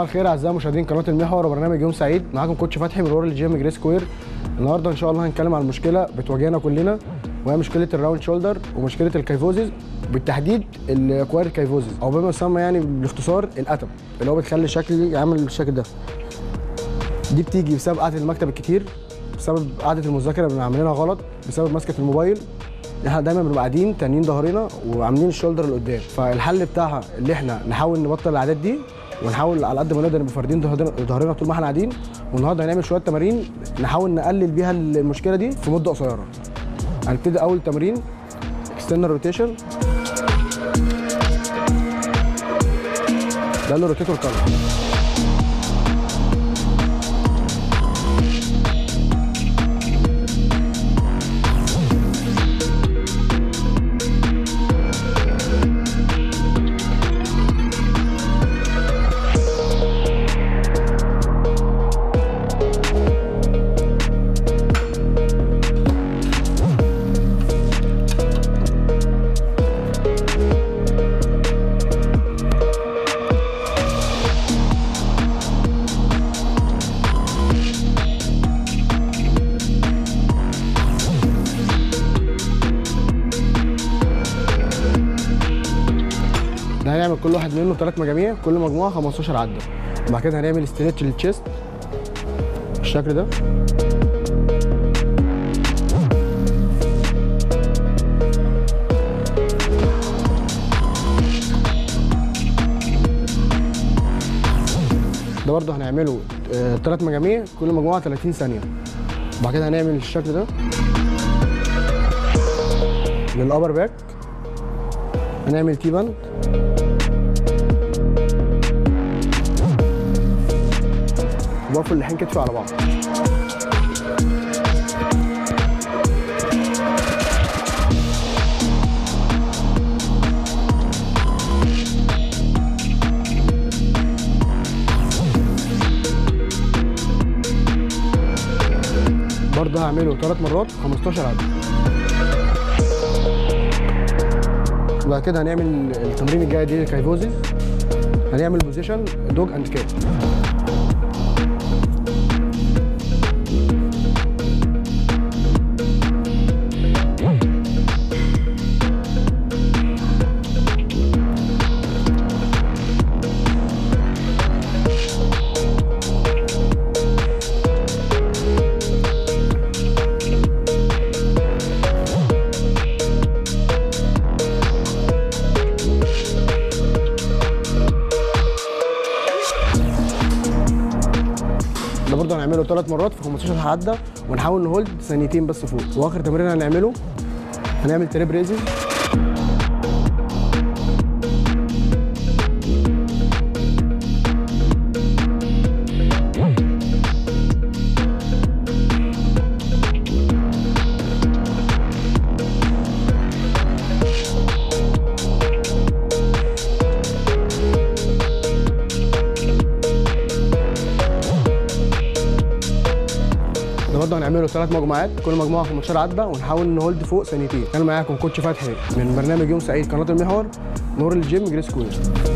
الخير اعزائي مشاهدين قناه المحور وبرنامج يوم سعيد معاكم كوتش فتحي من رورال جيم جري سكوير النهارده ان شاء الله هنتكلم عن مشكله بتواجهنا كلنا وهي مشكله الراوند شولدر ومشكله الكايفوزيز بالتحديد الاكوار كايفوزيز او بما يسمى يعني بالاختصار الاتم اللي هو بتخلي الشكل يعمل الشكل ده دي بتيجي بسبب قعده المكتب الكتير بسبب قعده المذاكره اللي عاملينها غلط بسبب ماسكه الموبايل احنا دايما بنبقى قاعدين تانيين ظهرنا وعاملين الشولدر لقدام فالحل بتاعها اللي احنا نحاول نبطل العادات دي ونحاول على قد ما نقدر نبقى فاردين ظهرنا ظهرنا طول ما احنا قاعدين والنهارده هنعمل شويه تمارين نحاول نقلل بيها المشكله دي في مده قصيره هنبتدي اول تمرين اكسترنال روتيشن ده اللي روتيتور كارد ده هنعمل كل واحد منه ثلاث مجاميع كل مجموعه 15 عده وبعد كده هنعمل ستريتش للتشيست بالشكل ده ده برضه هنعمله ثلاث مجاميع كل مجموعه 30 ثانيه وبعد كده هنعمل الشكل ده للابر باك هنعمل تي باند وبقفل اللحين كتفي على بعض برضه هعمله ثلاث مرات 15 عدد بعد كده هنعمل التمرين الجاي دي الكايفوزيز هنعمل بوزيشن دوج اند كات ده برضه هنعمله ثلاث مرات في 15 عده ونحاول نهولد ثانيتين بس فوق واخر تمرين هنعمله هنعمل تريب ريزز ده برضه هنعمله ثلاث مجموعات كل مجموعه 15 عده ونحاول نهولد فوق ثانيتين انا معاكم كوتش فتحي من برنامج يوم سعيد قناه المحور نور الجيم جري سكوير